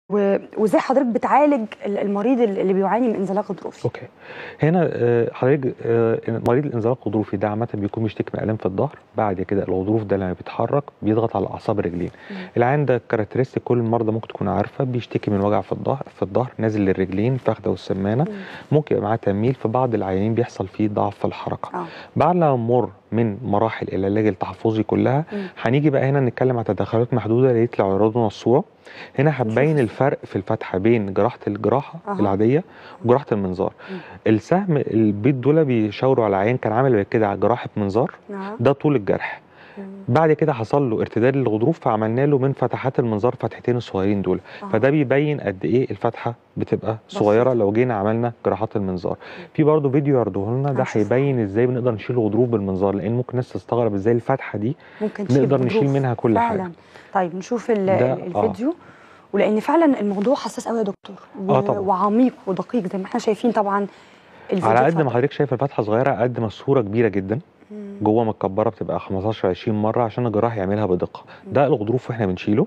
و- وازاي حضرتك بتعالج ال- المريض اللي بيعاني من انزلاق غضروفي اوكي هنا آه، حضرتك آه، مريض الانزلاق الغضروفي ده عامه بيكون بيشتكي من الام في الظهر بعد كده الغضروف ده لما بيتحرك بيضغط على اعصاب الرجلين مم. العين ده كاركترستيك كل المرضى ممكن تكون عارفه بيشتكي من وجع في الظهر في الظهر نازل للرجلين الفخده والسمانه مم. ممكن يبقى معاه تنميل في بعض العيانين بيحصل فيه ضعف في الحركه اه بعد لما نمر من مراحل العلاج التحفظي كلها مم. هنيجي بقى هنا نتكلم عن تدخلات محدوده اللي يطلع يعرضوا لنا الصوره هنا هتبين الفرق في الفتحه بين جراحه الجراحه أها. العاديه وجراحه المنظار مم. السهم البيض دول بيشاوروا على عيان كان عامل قبل كده على جراحه منظار نعم ده طول الجرح مم. بعد كده حصل له ارتداد للغضروف فعملنا له من فتحات المنظار فتحتين الصغيرين دول آه. فده بيبين قد ايه الفتحه بتبقى صغيره بسيطة. لو جينا عملنا جراحات المنظار في برضه فيديو يعرضوه لنا ده هنشوفه. هيبين ازاي بنقدر نشيل الغضروف بالمنظار لان ممكن الناس تستغرب ازاي الفتحه دي ممكن تشيل نقدر نشيل غضروف. منها كل فعلا. حاجه طيب نشوف ال- ده- ال- الفيديو ولان فعلا الموضوع حساس قوي يا دكتور و... آه طبعا. وعميق ودقيق زي ما احنا شايفين طبعا الفيديو على قد ما اتفضل. حضرتك شايف الفتحه صغيره قد ما الصوره كبيره جدا مم. جوه متكبره بتبقى 15 20 مره عشان الجراح يعملها بدقه ده الغضروف واحنا بنشيله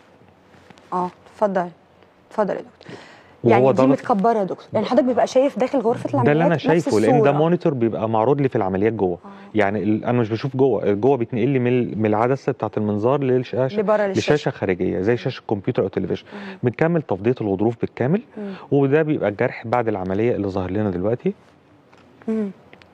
اه اتفضل اتفضل يا دكتور وهو يعني دي ضغط متكبره يا دكتور يعني حضرتك بيبقى شايف داخل غرفه ده العمليات اللي انا نفس شايفه لان ده الصورة. مونيتور بيبقى معروض لي في العمليات جوه آه. يعني ال- انا مش بشوف جوه جوه بيتنقل لي من من العدسه بتاعه المنظار للشاشه لبره للشاشه لشاشه خارجيه زي شاشه كمبيوتر او تلفزيون مم. بنكمل تفضيه الغضروف بالكامل مم. وده بيبقى الجرح بعد العمليه اللي ظاهر لنا دلوقتي مم.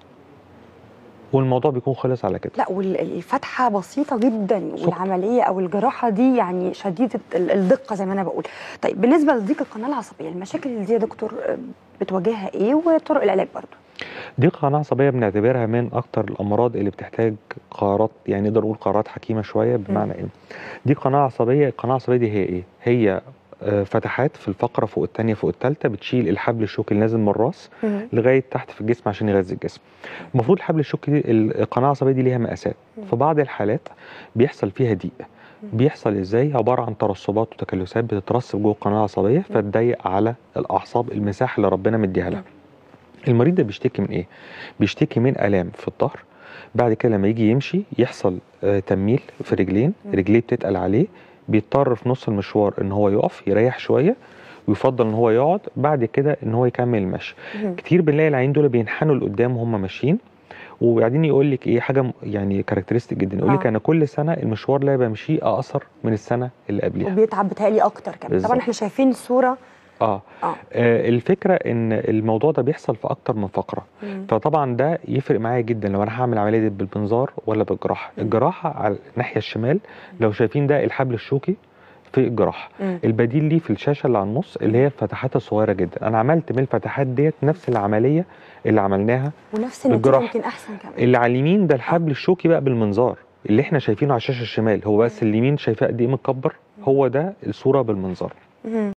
والموضوع بيكون خلص على كده لا والفتحه بسيطه جدا سكر. والعمليه او الجراحه دي يعني شديده ال- الدقه زي ما انا بقول طيب بالنسبه لضيق القناه العصبيه المشاكل اللي دي يا دكتور آه، بتواجهها ايه وطرق العلاج برضو دي قناة عصبية بنعتبرها من أكتر الأمراض اللي بتحتاج قرارات يعني نقدر نقول قرارات حكيمة شوية بمعنى إيه؟ دي قناة عصبية القناة العصبية دي هي إيه؟ هي آه، فتحات في الفقرة فوق التانية فوق التالتة بتشيل الحبل الشوكي اللي نازل من الراس مم. لغاية تحت في الجسم عشان يغذي الجسم. المفروض الحبل الشوكي دي القناة العصبية دي ليها مقاسات مم. في بعض الحالات بيحصل فيها ضيق بيحصل ازاي عباره عن ترسبات وتكلسات بتترسب جوه القناه العصبيه فتضيق على الاعصاب المساحه اللي ربنا مديها لها المريض ده بيشتكي من ايه بيشتكي من الام في الظهر بعد كده لما يجي يمشي يحصل آه تنميل في رجلين مم. رجليه بتتقل عليه بيضطر في نص المشوار ان هو يقف يريح شويه ويفضل ان هو يقعد بعد كده ان هو يكمل المشي مم. كتير بنلاقي العين دول بينحنوا لقدام وهم ماشيين وبعدين يقول لك ايه حاجه م- يعني كاركترستيك جدا يقول لك آه. انا كل سنه المشوار اللي أنا بمشيه اقصر من السنه اللي قبلها وبيتعب بتهيألي اكتر كمان بالظبط. طبعا احنا شايفين الصوره اه اه آه، الفكره ان الموضوع ده بيحصل في اكتر من فقره مم. فطبعا ده يفرق معايا جدا لو انا هعمل عمليه دي بالبنظار ولا بالجراحه مم. الجراحه على الناحيه الشمال لو شايفين ده الحبل الشوكي في الجراحه مم. البديل ليه في الشاشه اللي على النص اللي هي الفتحات الصغيره جدا انا عملت من الفتحات ديت نفس العمليه اللي عملناها ونفس النتيجه بالجراحة. يمكن احسن كمان اللي على اليمين ده الحبل الشوكي بقى بالمنظار اللي احنا شايفينه على الشاشه الشمال هو بس اليمين شايفاه قد ايه متكبر هو ده الصوره بالمنظار مم.